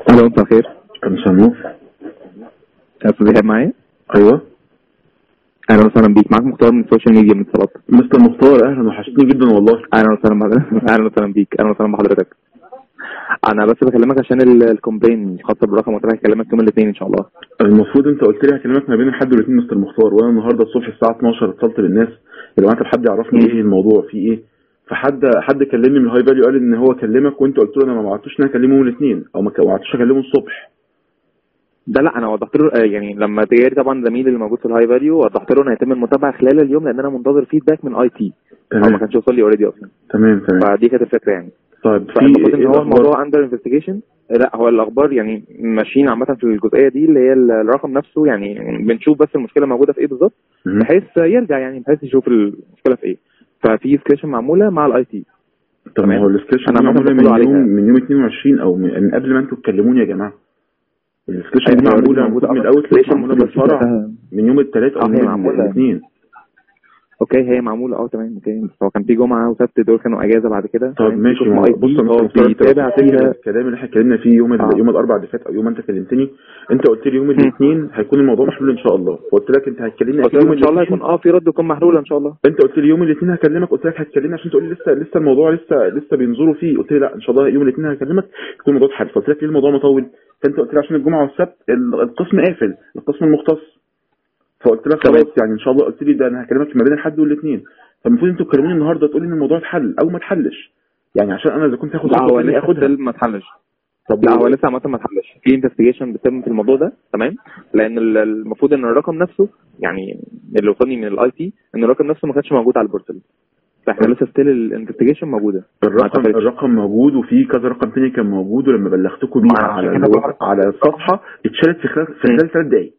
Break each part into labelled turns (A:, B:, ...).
A: الو مساء الخير
B: كان شنوف
A: استاذ ايهاب معايا
B: ايوه
A: اهلا وسهلا بيك معاك مختار من السوشيال ميديا من اتصالات
B: مستر مختار اهلا وحشتني جدا والله
A: اهلا وسهلا بحضرتك اهلا وسهلا بيك اهلا وسهلا بحضرتك انا بس بكلمك عشان ال- الكومبلين الخاصه بالرقم قلت لك هكلمك يوم الاثنين ان شاء الله
B: المفروض انت قلت لي هكلمك ما بين الحد والاثنين مستر مختار وانا النهارده الصبح الساعه 12 اتصلت بالناس يا جماعه طب حد يعرفني
A: مم.
B: ايه الموضوع في ايه فحد حد كلمني من الهاي فاليو قال ان هو كلمك وانت قلت له انا ما وعدتوش ان انا اكلمه يوم الاثنين او ما ك- ما وعدتوش اكلمه الصبح
A: ده لا انا وضحت له آه، يعني لما جالي طبعا زميلي اللي موجود في الهاي فاليو وضحت له ان هيتم المتابعه خلال اليوم لان انا منتظر فيدباك من اي تي او ما
B: تمام
A: كانش وصل لي اوريدي اصلا
B: تمام تمام
A: فدي كانت الفكره يعني
B: طيب في
A: فالمفروض ان
B: ايه
A: هو
B: الأخبار؟
A: الموضوع اندر انفستيجيشن لا هو الاخبار يعني ماشيين عامه في الجزئيه دي اللي هي الرقم نفسه يعني بنشوف بس المشكله موجوده في ايه بالظبط
B: مم.
A: بحيث يرجع يعني بحيث يشوف المشكله في ايه ففي سكريشن معموله مع الاي تي
B: طب ما
A: تمام.
B: هو السكريشن
A: أنا
B: دي
A: عامة
B: معموله من
A: بقول عليها.
B: يوم من يوم 22 او من من قبل ما انتوا تكلموني يا جماعه السكريشن دي
A: أيوة،
B: معموله
A: موجودة
B: من
A: أصلاً.
B: الاول
A: سكريشن
B: معموله بالفرع من يوم الثلاث او
A: آه،
B: من
A: هي
B: يوم
A: معمولة.
B: الاثنين
A: اوكي هي معموله اه تمام اوكي بس هو كان في جمعه وسبت دول كانوا اجازه بعد كده
B: طب
A: تمام؟
B: ماشي
A: في
B: ما هو
A: قسم
B: بص
A: IT
B: يا مستر
A: هو
B: مختار انت
A: بيتابع
B: بتفتكر
A: فيها
B: الكلام اللي احنا اتكلمنا فيه يوم ال-
A: آه.
B: يوم الاربعاء اللي فات او يوم ما انت كلمتني انت قلت لي يوم الاثنين هيكون الموضوع محلول ان شاء الله فقلت لك انت هتكلمني
A: قلت
B: اكيد
A: له
B: يوم
A: ان شاء الله
B: الاثنين
A: يكون اه في رد يكون محلول ان شاء الله
B: انت قلت لي يوم الاثنين هكلمك قلت لك هتكلمني عشان تقول لي لسه لسه الموضوع لسه لسه بينظروا فيه قلت لي لا ان شاء الله يوم الاثنين هكلمك يكون الموضوع اتحل فقلت لك ليه الموضوع مطول فانت قلت لي عشان الجمعه والسبت ال- القسم قافل القسم المختص فقلت لك
A: تمام.
B: خلاص يعني ان شاء الله قلت لي ده انا هكلمك ما بين الحد والاثنين فالمفروض انتوا تكلموني النهارده تقول لي ان الموضوع اتحل او ما اتحلش يعني عشان انا اذا كنت هاخد
A: لا هو
B: خطوه تانية
A: لسه
B: اخدها
A: still ما اتحلش
B: طب
A: لا هو لسه عامه ما اتحلش في انفستيجيشن بتتم في الموضوع ده تمام لان ال- المفروض ان الرقم نفسه يعني اللي وصلني من الاي تي ان الرقم نفسه ما كانش موجود على البورتال فاحنا لسه ستيل الانفستيجيشن موجوده ما
B: الرقم
A: اتقفلتش.
B: الرقم موجود وفي كذا رقم تاني كان موجود ولما بلغتكم بيه
A: ما أنا
B: على
A: عشان كده
B: الو-
A: بقولك.
B: على الصفحه اتشالت في خلال في
A: مم.
B: خلال ثلاث دقائق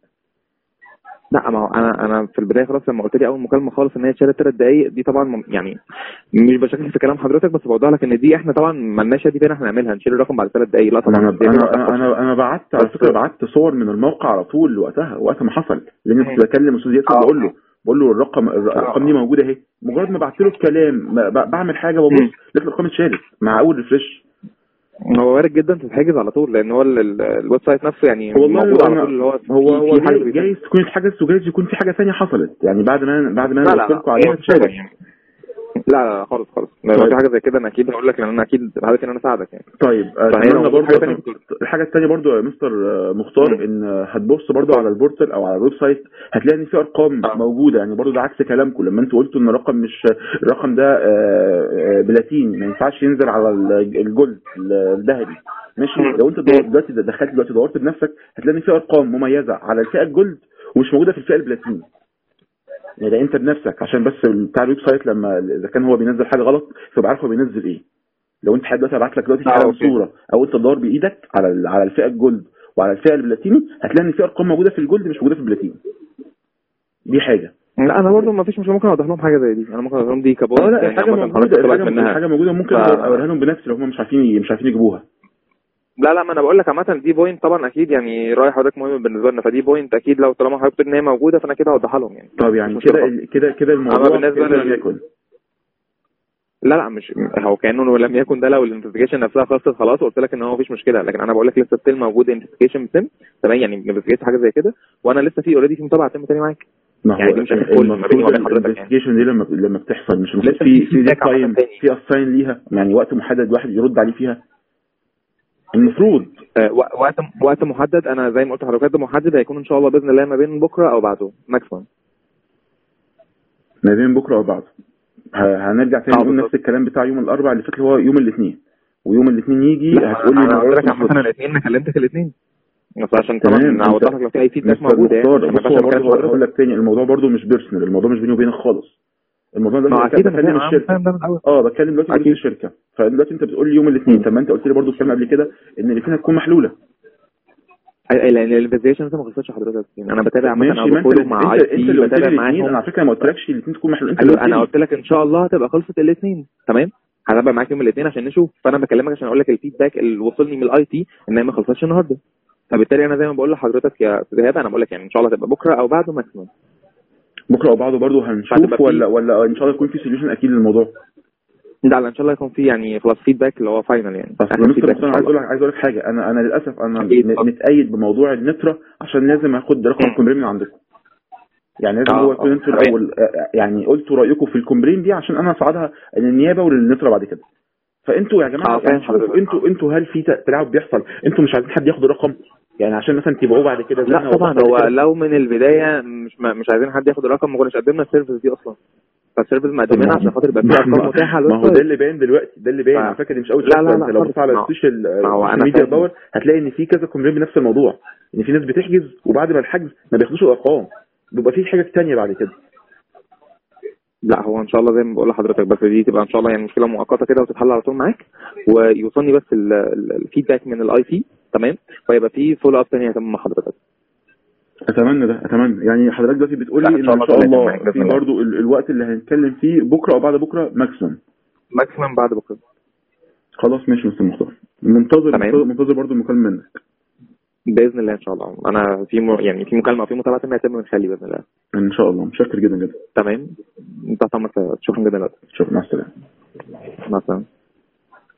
A: لا ما هو انا انا في البدايه خلاص لما قلت لي اول مكالمه خالص ان هي اتشالت ثلاث دقايق دي طبعا م- يعني مش بشكل في كلام حضرتك بس بوضح لك ان دي احنا طبعا مالناش دي فين احنا نعملها نشيل الرقم بعد ثلاث دقايق لا طبعا
B: انا
A: دي
B: انا
A: حاجة
B: انا انا, أنا بعت على
A: بس-
B: فكره بعت صور من الموقع على طول وقتها وقت ما حصل لان
A: مم.
B: كنت بكلم استاذ ياسر
A: آه.
B: بقول له بقول له الرقم الارقام دي موجوده اهي مجرد ما بعت له الكلام ما- ب- بعمل حاجه ببص
A: مم.
B: لقيت الارقام اتشالت مع اول ريفرش
A: هو وارد جدا تتحجز على طول لان هو ال- ال- الويب سايت نفسه يعني
B: والله
A: موجود على
B: أنا-
A: طول اللي هو
B: هو
A: في-
B: هو
A: في حاجه
B: جايز,
A: بيتم.
B: جايز تكون اتحجزت وجايز يكون في حاجه ثانيه حصلت يعني بعد ما بعد ما
A: لا
B: انا
A: لا
B: قلت لكم
A: لا
B: عليها
A: هو
B: اتشالت
A: يعني لا لا خالص خالص لو
B: طيب.
A: في حاجه زي كده انا اكيد هقول لك لان انا اكيد هدفي ان انا اساعدك يعني
B: طيب
A: فهي
B: اتمنى
A: لو في
B: برضه
A: حاجة تانية كنت-
B: الحاجه الثانيه برضه يا مستر آه، مختار
A: مم.
B: ان آه، هتبص برضه على البورتال او على الويب سايت هتلاقي ان في ارقام
A: آه.
B: موجوده يعني برضه ده عكس كلامكم لما انتوا قلتوا ان الرقم مش الرقم ده آه، آه، بلاتيني ما ينفعش ينزل على ال- الجولد الذهبي ماشي
A: مم.
B: لو انت دو-
A: مم.
B: دلوقتي دخلت دلوقتي دورت بنفسك هتلاقي ان في ارقام مميزه على الفئه الجولد ومش موجوده في الفئه البلاتيني يعني ده انت بنفسك عشان بس بتاع الويب سايت لما اذا كان هو بينزل حاجه غلط تبقى عارف هو بينزل ايه لو انت حابب دلوقتي ابعت لك دلوقتي
A: آه،
B: حالا
A: أوكي.
B: صوره او انت تدور بايدك على ال- على الفئه الجولد وعلى الفئه البلاتيني هتلاقي ان في ارقام موجوده في الجولد مش موجوده في البلاتيني دي حاجه
A: لا انا برضه ما فيش مشكله ممكن اوضح لهم حاجه زي دي انا ممكن اوضح لهم دي كبوينت
B: اه لا
A: يعني
B: الحاجه
A: عامة
B: موجوده
A: حضرتك تاخد بالك
B: الحاجه
A: منها
B: الحاجه موجوده ممكن
A: ف-
B: اوريها لهم بنفسي لو هم مش عارفين مش عارفين يجيبوها
A: لا لا ما انا بقول لك عامه دي بوينت طبعا اكيد يعني راي حضرتك مهم بالنسبه لنا فدي بوينت اكيد لو طالما حضرتك بتقول ان هي موجوده فانا كده هوضحها لهم يعني
B: طب يعني
A: مش مشكلة
B: كده
A: خالص.
B: كده كده الموضوع
A: بالنسبة
B: كأنه
A: لل-
B: لم يكن
A: لا لا مش هو كانه لم يكن ده لو الانفستيجيشن نفسها خلصت خلاص قلت لك ان هو مفيش مشكله لكن انا بقول لك لسه ستيل موجود انفستيجيشن بتم تمام يعني انفستيجيشن حاجه زي كده وانا لسه في اوريدي في متابعه تم تاني معاك
B: ما هو
A: يعني دي مش آخر كل ما بيني وبين حضرتك يعني.
B: الانفستيجيشن دي لما لما بتحصل مش المفروض
A: لسه
B: في
A: في
B: في
A: feedback عامة
B: تايم
A: تاني.
B: في اساين ليها يعني وقت محدد واحد يرد عليه فيها المفروض
A: آه، و- وقت وقت محدد انا زي ما قلت لحضرتك وقت محدد هيكون ان شاء الله باذن الله ما بين بكره او بعده ماكسيمم
B: ما بين بكره وبعده ه- هنرجع تاني
A: آه،
B: نقول
A: بالظبط.
B: نفس الكلام بتاع يوم الاربعاء اللي فات اللي هو يوم الاثنين ويوم الاثنين يجي هتقول لي
A: انا قلت لك
B: النهارده
A: عامه الاثنين انا كلمتك الاثنين بس عشان طبعا
B: تمام،
A: اوضح
B: أنت-
A: لك لو في اي فيدباك
B: مستر
A: موجوده يعني
B: مختار
A: عشان ما
B: بص هو
A: يبقاش
B: برضه
A: مكان
B: هقول لك تاني الموضوع برضه مش بيرسونال الموضوع مش بيني وبينك خالص الموضوع ده
A: ما اكيد انا
B: بكلم
A: فاهم أنا
B: الشركه
A: فاهم ده من الاول
B: اه بتكلم دلوقتي
A: أكيد.
B: رئيس الشركه فدلوقتي انت بتقول لي يوم الاثنين طب ما انت قلت لي برضه الكلام قبل كده ان الاثنين هتكون محلوله
A: أي- أي- لان الانفستيجيشن لسه ما خلصتش حضرتك يعني انا بتابع عامه
B: ماشي
A: انا
B: ما انت
A: بفولو مع اي
B: انت انت
A: تي
B: اللي قلت لي
A: بتابع
B: الاثنين
A: معاهم
B: انا على فكره ما قلتلكش الاثنين تكون محلوله انت اللي
A: ايوه
B: قلت
A: انا
B: لي
A: قلت لك ان شاء الله هتبقى خلصت الاثنين تمام هتابع معاك يوم الاثنين عشان نشوف فانا بكلمك عشان اقول لك الفيدباك اللي وصلني من الاي تي ان هي ما خلصتش النهارده فبالتالي انا زي ما بقول لحضرتك يا استاذ ايهاب انا بقول لك يعني ان شاء الله تبقى بكره او بعده ماكسيمم
B: بكره او بعده برضه
A: هتبقى
B: هنشوف
A: في-
B: ولا ولا ان شاء الله يكون في سوليوشن اكيد للموضوع
A: لا لا ان شاء الله يكون في يعني خلاص فيدباك اللي هو فاينل يعني
B: اصل
A: آخر
B: مستر
A: feedback
B: مصطفى
A: إن
B: عايز
A: شاء
B: اقول
A: الله.
B: لك عايز اقول لك حاجه انا انا للاسف انا
A: أكيد
B: م-
A: طبعا.
B: متأيد بموضوع النترا عشان لازم اخد رقم
A: مم.
B: الكومبرين من عندكم يعني لازم
A: آه،
B: هو
A: آه،
B: يكون انتوا
A: تمام.
B: الاول آه، يعني قلتوا رايكم في الكومبرين دي عشان انا اصعدها للنيابه وللنترا بعد كده فانتوا يا جماعه
A: آه، فاهم
B: يعني شوفوا
A: حضرتك.
B: انتوا انتوا هل في تلاعب بيحصل انتوا مش عايزين حد ياخد رقم يعني عشان مثلا تبيعوه بعد كده زي ما
A: لا طبعا
B: وضحت
A: هو
B: كده.
A: لو من البدايه مش ما مش عايزين حد ياخد الرقم ما كناش قدمنا السيرفيس دي اصلا فالسيرفيس
B: طب
A: مقدمينها
B: ما-
A: عشان خاطر يبقى في
B: ما-
A: ارقام
B: ما-
A: متاحه على
B: ما هو
A: الويب
B: ده
A: سايت.
B: اللي باين دلوقتي ده اللي باين
A: ف-
B: انا فاكر إن مش اول
A: لا، لا،
B: شكوى
A: لا،
B: انت لو
A: خالص.
B: بصيت على
A: ما هو-
B: السوشيال
A: ما هو أنا
B: ميديا
A: فاهم.
B: باور هتلاقي ان في كذا كومبلين بنفس الموضوع ان في ناس بتحجز وبعد ما الحجز ما بياخدوش الارقام بيبقى في حاجه تانية بعد كده
A: لا هو ان شاء الله زي ما بقول لحضرتك بس دي تبقى ان شاء الله يعني مشكله مؤقته كده وتتحل على طول معاك ويوصلني بس ال- ال- الفيدباك من الاي تي تمام ويبقى في فولو اب تاني هتم مع حضرتك
B: اتمنى ده اتمنى يعني حضرتك دلوقتي بتقول
A: لا،
B: لي
A: إن
B: ان
A: شاء
B: ان
A: الله
B: شاء
A: تلاقي
B: الله
A: معاك بإذن
B: في
A: الله.
B: برضو ال- الوقت اللي هنتكلم فيه بكره او بعد بكره ماكسيمم
A: ماكسيمم بعد بكره
B: خلاص ماشي مستر مختار منتظر
A: تمام.
B: منتظر, منتظر برضو المكالمه منك
A: باذن الله ان شاء الله انا في م... يعني في مكالمه وفي متابعه تانية هتم من خلالي باذن الله
B: ان شاء الله متشكر جدا جدا
A: تمام تحت امرك شكرا جدا لك
B: شكرا مع السلامه
A: مع السلامه